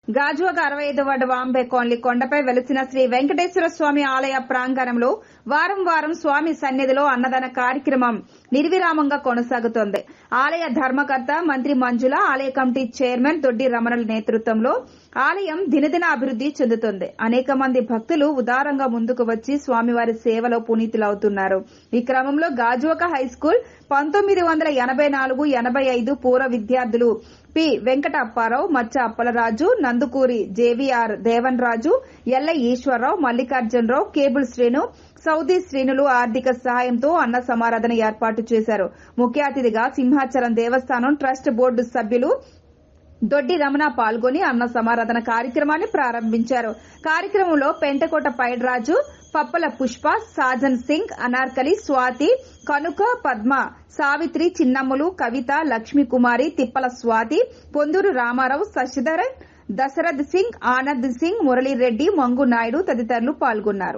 గాజువాక అరవై ఐదు ward Vambay colony కొండపై వెలిసిన శ్రీ వెంకటేశ్వర స్వామి ఆలయ ప్రాంగణంలో వారం వారం స్వామి సన్నిధిలో అన్నదాన కార్యక్రమం నిర్విరామంగా కొనసాగుతోంది ఆలయ ధర్మకర్త మంత్రి మంజుల ఆలయ కమిటీ చైర్మన్ దొడ్డి రమణుల నేతృత్వంలో ఆలయం దినదిన అభివృద్ది చెందుతోంది అనేక మంది భక్తులు ఉదారంగా ముందుకు వచ్చి స్వామివారి సేవలో పునీతులవుతున్నారు ఈ క్రమంలో గాజువాక హైస్కూల్ పంతొమ్మిది వందల ఎనభై నాలుగు ఎనభై ఐదు పూర్వ విద్యార్థులు P Venkata Apparao Maccha Appalaraju Nandukuri JVR Devan Raju Ella Eswararao Mallikarjunarao cable Srinu Saudi శ్రేణులు ఆర్థిక సహాయంతో అన్న సమారాధన ఏర్పాటు చేశారు ముఖ్య అతిథిగా సింహాచలం దేవస్థానం ట్రస్ట్ బోర్డు సభ్యులు దొడ్డి రమణ పాల్గొని అన్న సమారాధన కార్యక్రమాన్ని ప్రారంభించారు కార్యక్రమంలో పెంటకోట పైడ్రాజు పప్పల పుష్ప సాజన్ సింగ్ అనార్కలి స్వాతి కనుక పద్మ సావిత్రి చిన్నమ్ములు కవిత లక్ష్మీకుమారి తిప్పల స్వాతి పొందూరు రామారావు శశిధరన్ దశరథ్ సింగ్ ఆనంద్ సింగ్ మురళీరెడ్డి మంగు నాయుడు తదితరులు పాల్గొన్నారు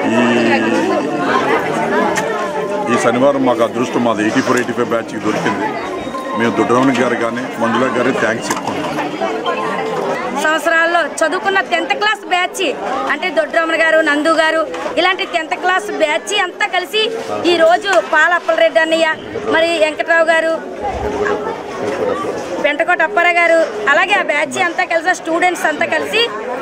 ఈ శనివారం మాకు అదృష్టం మాది ఎయిటీ ఫోర్ ఎయిటీ ఫైవ్ బ్యాచ్కి దొరికింది మేము దుడ్రమణి గారు కానీ మంజుల గారి థ్యాంక్స్ చెప్పుకుంటున్నాం సంవత్సరాల్లో చదువుకున్న టెన్త్ క్లాస్ బ్యాచ్ అంటే దొడ్రమణ గారు నందు గారు ఇలాంటి టెన్త్ క్లాస్ బ్యాచ్ అంతా కలిసి ఈ రోజు పాల అప్పలరెడ్డి అన్నయ్య మరి వెంకట్రావు గారు పెంటకోట అప్పారా గారు అలాగే ఆ బ్యాచ్ అంతా కలిసి స్టూడెంట్స్ అంతా కలిసి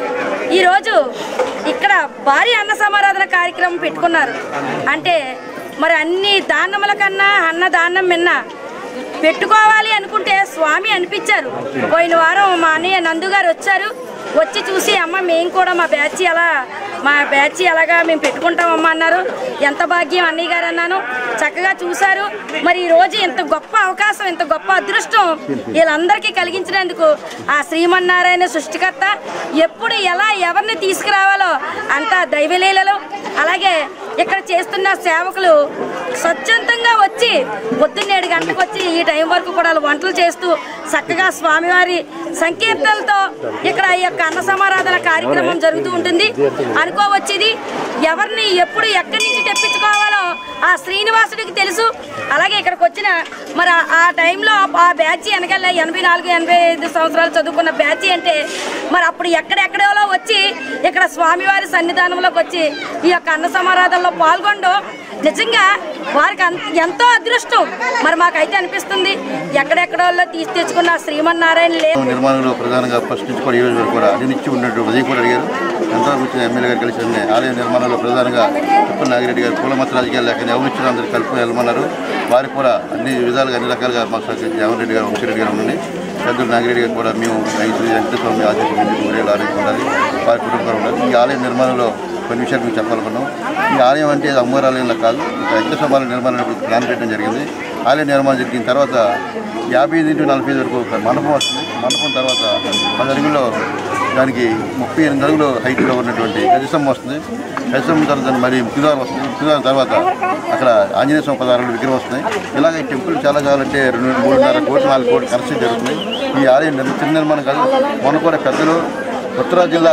ఈరోజు ఇక్కడ భారీ అన్న సమారాధన కార్యక్రమం పెట్టుకున్నారు అంటే మరి అన్ని దానముల కన్నా అన్న దానం మిన్న పెట్టుకోవాలి అనుకుంటే స్వామి అనిపించారు పోయిన వారం మా అన్నయ్య నందు గారు వచ్చారు వచ్చి చూసి అమ్మ మేము కూడా మా బ్యాచ్ అలా మా బ్యాచ్ అలాగా మేము పెట్టుకుంటామమ్మా అన్నారు ఎంత భాగ్యం అన్నయ్య గారు అన్నాను చక్కగా చూశారు మరి ఈ రోజు ఇంత గొప్ప అవకాశం ఇంత గొప్ప అదృష్టం వీళ్ళందరికీ కలిగించినందుకు ఆ శ్రీమన్నారాయణ సృష్టికర్త ఎప్పుడు ఎలా ఎవరిని తీసుకురావాలో అంత దైవలీలలో అలాగే ఇక్కడ చేస్తున్న సేవకులు స్వచ్ఛందంగా వచ్చి పొద్దున్నేడు గంటలకు వచ్చి ఈ టైం వరకు కూడా వాళ్ళు వంటలు చేస్తూ చక్కగా స్వామివారి సంకీర్తనలతో ఇక్కడ ఈ యొక్క అన్న సమారాధన కార్యక్రమం జరుగుతూ ఉంటుంది అనుకోవచ్చేది ఎవరిని ఎప్పుడు ఎక్కడి నుంచి తెప్పించుకోవాలో ఆ శ్రీనివాసుడికి తెలుసు అలాగే ఇక్కడికి వచ్చిన మరి ఆ- ఆ టైంలో ఆ బ్యాచ్ వెనకాల ఎనభై నాలుగు ఎనభై ఐదు సంవత్సరాలు చదువుకున్న బ్యాచ్ అంటే మరి అప్పుడు ఎక్కడెక్కడో వచ్చి ఇక్కడ స్వామివారి సన్నిధానంలోకి వచ్చి ఈ యొక్క అన్న సమారాధనలో పాల్గొనడం నిజంగా వారికి అన్- ఎంతో అదృష్టం మరి మాకైతే అనిపిస్తుంది ఎక్కడెక్కడో తీసి తెచ్చుకున్న ఆ శ్రీమన్నారాయణ లేదు నిర్మాణంలో ప్రధానంగా ఫస్ట్ నుంచి కూడా ఈ రోజు వరకు కూడా అభినిచ్చి ఉన్నట్టు ఉదయం కూడా అడిగారు ఎంతవరకు వచ్చిన ఎమ్మెల్యే గారు కలిసి ఉన్నాయి ఆలయ నిర్మాణంలో ప్రధానంగా తిప్పల నాగిరెడ్డి గారు కులమత రాజకీయాలు లేక ఎవరిచ్చిన అందరూ కలుపుకొని వెళ్ళమన్నారు వారికి కూడా అన్ని విధాలుగా అన్ని రకాలుగా మా సహకరించి జగన్ రెడ్డి గారు వంశీరెడ్డి గారు ఉండండి పెద్దలు నాగిరెడ్డి గారు కూడా మేము రైతు వెంకటస్వామి ఆధ్వర్యం ఊరేళ్ళు ఆరోగ్యం ఉండాలి వారి కుటుంబం ఉండాలి ఈ ఆలయ నిర్మాణంలో కొన్ని విషయాలు మీకు చెప్పాలనుకున్నాం ఈ ఆలయం అంటే అది అమ్మవారి ఆలయంలో కాదు వెంకటస్వామి ఆలయ నిర్మాణం ప్లాన్ పెట్టడం జరిగింది ఆలయ నిర్మాణం జరిగిన తర్వాత యాభై ఐదు ఇంటూ నలభై ఐదు వరకు ఒక మండపం వస్తుంది మండపం తర్వాత పది అడుగుల్లో దానికి ముప్పై ఎనిమిది అడుగులు హైట్లో ఉన్నటువంటి గజస్తంభం వస్తుంది గజస్తంభం తర్వాత మరి ముక్తిదారం వస్తుంది ముక్తిదారం తర్వాత అక్కడ ఆంజనేయ స్వామి పదార్థాలు విగ్రహం వస్తున్నాయి ఇలాగ ఈ టెంపుల్ చాలా కావాలంటే రెండు మూడున్నర కోట్లు నాలుగు కోట్లు ఖర్చు జరుగుతుంది ఈ ఆలయం నిర్- చిన్న నిర్మాణం కాదు మొన్న కూడా పెద్దలు ఉత్తరాది జిల్లా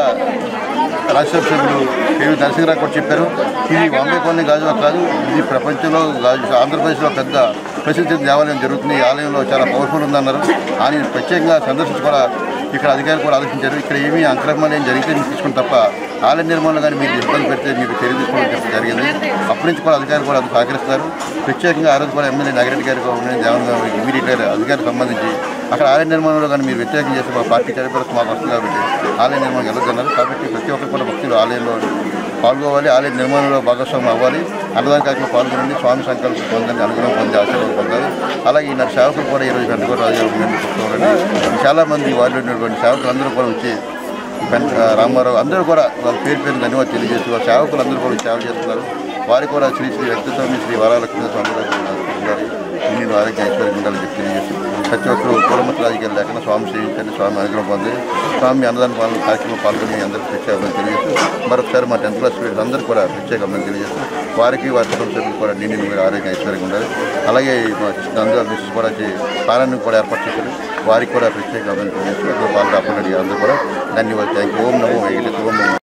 రాజ్యసభ సభ్యులు కేవీ నరసింహరావు కూడా చెప్పారు ఇది బాంబే కొన్ని గాజువా కాదు ఇది ప్రపంచంలో గాజు ఆంధ్రప్రదేశ్లో పెద్ద ప్రసిద్ధి చెందిన దేవాలయం జరుగుతుంది ఈ ఆలయంలో చాలా పవర్ఫుల్ ఉందన్నారు ఆయన ప్రత్యేకంగా సందర్శించి కూడా ఇక్కడ అధికారులు కూడా ఆలోచించారు ఇక్కడ ఏమీ అంక్రమణం ఏం జరిగితే మీరు తీసుకుని తప్ప ఆలయ నిర్మాణంలో కానీ మీరు ఇబ్బంది పెడితే మీరు చర్య తీసుకోవడం చెప్పడం జరిగింది అప్పటి నుంచి కూడా అధికారులు కూడా అందుకు సహకరిస్తారు ప్రత్యేకంగా ఆ రోజు కూడా ఎమ్మెల్యే నాగిరెడ్డి గారికి ఉన్నాయి దేవన్ గారు ఇమీడియట్గా అధికారికి సంబంధించి అక్కడ ఆలయ నిర్మాణంలో కానీ మీరు వ్యతిరేకం చేస్తే మా పార్టీ చరిత్ర మాకు వస్తుంది కాబట్టి ఆలయ నిర్మాణం వెళ్ళొద్దన్నారు కాబట్టి ప్రతి ఒక్కరు కూడా భక్తులు ఆలయంలో పాల్గొవాలి ఆలయ నిర్మాణంలో భాగస్వామ్యం అవ్వాలి అన్నదాన కార్యక్రమం పాల్గొనండి స్వామి సంకల్పం పొందండి అనుగ్రహం పొంది ఆశీర్వాదం పొందాలి అలాగే ఈనాడు సేవకులు కూడా ఈరోజు వెంటకోట రాజు ఉందని చెప్తున్నారండి చాలా మంది వారిలో ఉన్నటువంటి సేవకులు అందరూ కూడా వచ్చి పెన్- రామారావు అందరూ కూడా వాళ్ళ పేరు పేరు ధన్యవాదాలు తెలియజేస్తూ వాళ్ళ సేవకులు అందరూ కూడా సేవ చేస్తున్నారు వారికి కూడా శ్రీ శ్రీ వెంకటస్వామి శ్రీ వరాలక్ష్మి స్వామి గారి ఇన్ని ఆరోగ్య ఐశ్వర్యం ఉండాలని చెప్పి తెలియజేస్తూ ప్రతి ఒక్కరు కులమత రాజకీయాలు లేకుండా స్వామి సేవించండి స్వామి అనుగ్రహం పొంది స్వామి అన్నదాన పాలన కార్యక్రమం పాల్గొని అందరికీ ప్రత్యేకంగా తెలియజేస్తూ మరొకసారి మా టెన్త్ క్లాస్ స్టూడెంట్స్ అందరూ కూడా ప్రత్యేకంగా తెలియజేస్తూ వారికి వారి కుటుంబ సభ్యులు కూడా నిండి మీరు ఆరోగ్య ఐశ్వర్యంగా ఉండాలి అలాగే మా నందు మిస్సెస్ కూడా వచ్చి పాలన కూడా ఏర్పాటు చేశారు వారికి కూడా ప్రత్యేకంగా తెలియజేస్తూ పాల్గొన అందరూ కూడా ధన్యవాదాలు థ్యాంక్ యూ ఓం నమో వెంకటేశ్వర ఓం నమో